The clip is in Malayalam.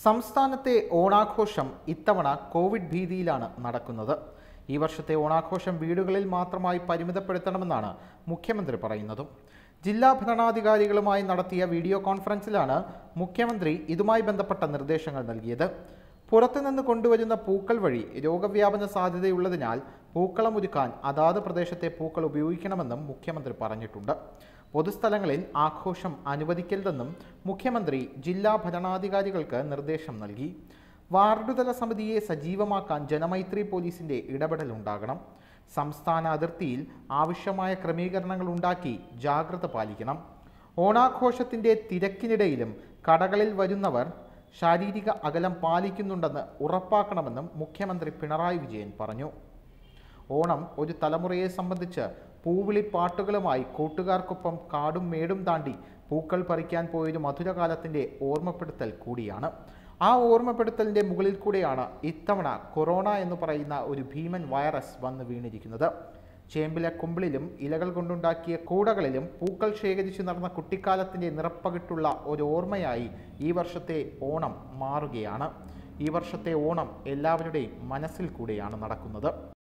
സംസ്ഥാനത്തെ ഓണാഘോഷം ഇത്തവണ കോവിഡ് ഭീതിയിലാണ് നടക്കുന്നത് ഈ വർഷത്തെ ഓണാഘോഷം വീടുകളിൽ മാത്രമായി പരിമിതപ്പെടുത്തണമെന്നാണ് മുഖ്യമന്ത്രി പറയുന്നതും ജില്ലാ ഭരണാധികാരികളുമായി നടത്തിയ വീഡിയോ കോൺഫറൻസിലാണ് മുഖ്യമന്ത്രി ഇതുമായി ബന്ധപ്പെട്ട നിർദ്ദേശങ്ങൾ നൽകിയത് പുറത്തുനിന്ന് കൊണ്ടുവരുന്ന പൂക്കൾ വഴി രോഗവ്യാപന സാധ്യതയുള്ളതിനാൽ പൂക്കളം ഒരുക്കാൻ അതാത് പ്രദേശത്തെ പൂക്കൾ ഉപയോഗിക്കണമെന്നും മുഖ്യമന്ത്രി പറഞ്ഞിട്ടുണ്ട് പൊതുസ്ഥലങ്ങളിൽ ആഘോഷം അനുവദിക്കരുതെന്നും മുഖ്യമന്ത്രി ജില്ലാ ഭരണാധികാരികൾക്ക് നിർദ്ദേശം നൽകി വാർഡുതല സമിതിയെ സജീവമാക്കാൻ ജനമൈത്രി പോലീസിന്റെ ഇടപെടലുണ്ടാകണം സംസ്ഥാന അതിർത്തിയിൽ ആവശ്യമായ ക്രമീകരണങ്ങൾ ഉണ്ടാക്കി ജാഗ്രത പാലിക്കണം ഓണാഘോഷത്തിന്റെ തിരക്കിനിടയിലും കടകളിൽ വരുന്നവർ ശാരീരിക അകലം പാലിക്കുന്നുണ്ടെന്ന് ഉറപ്പാക്കണമെന്നും മുഖ്യമന്ത്രി പിണറായി വിജയൻ പറഞ്ഞു ഓണം ഒരു തലമുറയെ സംബന്ധിച്ച് പൂവിളിപ്പാട്ടുകളുമായി കൂട്ടുകാർക്കൊപ്പം കാടും മേടും താണ്ടി പൂക്കൾ പറിക്കാൻ പോയൊരു മധുരകാലത്തിൻ്റെ ഓർമ്മപ്പെടുത്തൽ കൂടിയാണ് ആ ഓർമ്മപ്പെടുത്തലിൻ്റെ മുകളിൽ കൂടെയാണ് ഇത്തവണ കൊറോണ എന്ന് പറയുന്ന ഒരു ഭീമൻ വൈറസ് വന്ന് വീണിരിക്കുന്നത് ചേമ്പിലെ കുമ്പിളിലും ഇലകൾ കൊണ്ടുണ്ടാക്കിയ കൂടകളിലും പൂക്കൾ ശേഖരിച്ചു നടന്ന കുട്ടിക്കാലത്തിൻ്റെ നിറപ്പകിട്ടുള്ള ഒരു ഓർമ്മയായി ഈ വർഷത്തെ ഓണം മാറുകയാണ് ഈ വർഷത്തെ ഓണം എല്ലാവരുടെയും മനസ്സിൽ കൂടെയാണ് നടക്കുന്നത്